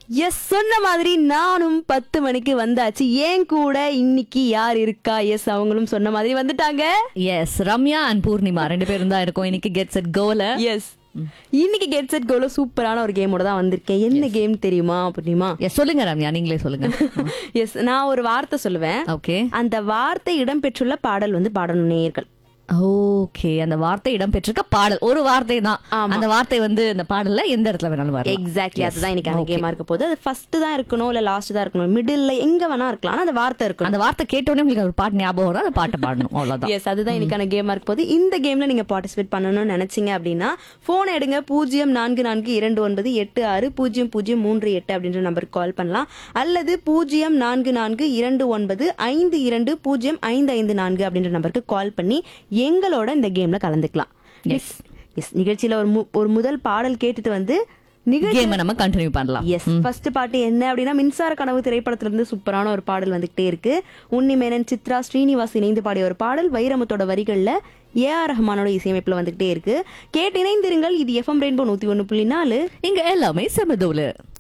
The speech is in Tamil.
எஸ் சொன்ன மாதிரி நானும் பத்து மணிக்கு வந்தாச்சு ஏன் கூட இன்னைக்கு யார் இருக்கா எஸ் அவங்களும் சொன்ன மாதிரி வந்துட்டாங்க எஸ் ரம்யா அண்ட் பூர்ணிமா ரெண்டு பேரும் தான் இருக்கோம் இன்னைக்கு கெட்ஸ் அட் கோல எஸ் இன்னைக்கு கெட் செட் கோல சூப்பரான ஒரு கேமோட தான் வந்திருக்கேன் என்ன கேம் தெரியுமா அப்படிமா எஸ் சொல்லுங்க ரம்யா நீங்களே சொல்லுங்க எஸ் நான் ஒரு வார்த்தை சொல்லுவேன் ஓகே அந்த வார்த்தை இடம்பெற்றுள்ள பாடல் வந்து பாடணும் நேயர்கள் ஓகே அந்த வார்த்தை இடம் பெற்றிருக்க பாடல் ஒரு வார்த்தை தான் ஆமா. அந்த வார்த்தை வந்து இந்த பாடல்ல எந்த இடத்துல வேணாலும் வரலாம் எக்ஸாக்ட்லி அதுதான் இன்னைக்கு அந்த கேமா இருக்க போது அது ஃபர்ஸ்ட் தான் இருக்கணும் இல்ல லாஸ்ட் தான் இருக்கணும் மிடில் எங்க வேணா இருக்கலாம் ஆனா அந்த வார்த்தை இருக்கணும் அந்த வார்த்தை கேட்டோடனே உங்களுக்கு ஒரு பாட்டு ஞாபகம் வரும் அந்த பாட்டை பாடணும் அவ்வளவுதான் எஸ் அதுதான் இன்னைக்கான கேமா இருக்க போது இந்த கேம்ல நீங்க பார்ட்டிசிபேட் பண்ணணும்னு நினைச்சீங்க அப்படின்னா போன் எடுங்க பூஜ்ஜியம் நான்கு நான்கு இரண்டு ஒன்பது எட்டு ஆறு பூஜ்ஜியம் பூஜ்ஜியம் மூன்று எட்டு அப்படின்ற நம்பருக்கு கால் பண்ணலாம் அல்லது பூஜ்ஜியம் நான்கு நான்கு இரண்டு ஒன்பது ஐந்து இரண்டு பூஜ்ஜியம் ஐந்து ஐந்து நான்கு அப்படின்ற நம்பருக்கு கால் பண்ணி எங்களோட இந்த கேம்ல கலந்துக்கலாம் Yes. எஸ் நிகழ்ச்சியில ஒரு மு- ஒரு முதல் பாடல் கேட்டுட்டு வந்து நிகழ்ச்சி கேமை நம்ம கண்டினியூ பண்ணலாம் எஸ் ஃபர்ஸ்ட் பாட்டு என்ன அப்படின்னா மின்சார கனவு திரைப்படத்துல இருந்து சூப்பரான ஒரு பாடல் வந்துகிட்டே இருக்கு உன்னி மேனன் சித்ரா ஸ்ரீனிவாஸ் இணைந்து பாடிய ஒரு பாடல் வைரமுத்தோட வரிகள்ல ஏ ஆர் ரஹ்மானோட இசையமைப்புல வந்துகிட்டே இருக்கு கேட்டு இணைந்திருங்கள் இது எஃப்எம் ரெயின்போ நூத்தி ஒண்ணு புள்ளி நாலு இங்க எல்லாமே செமதோல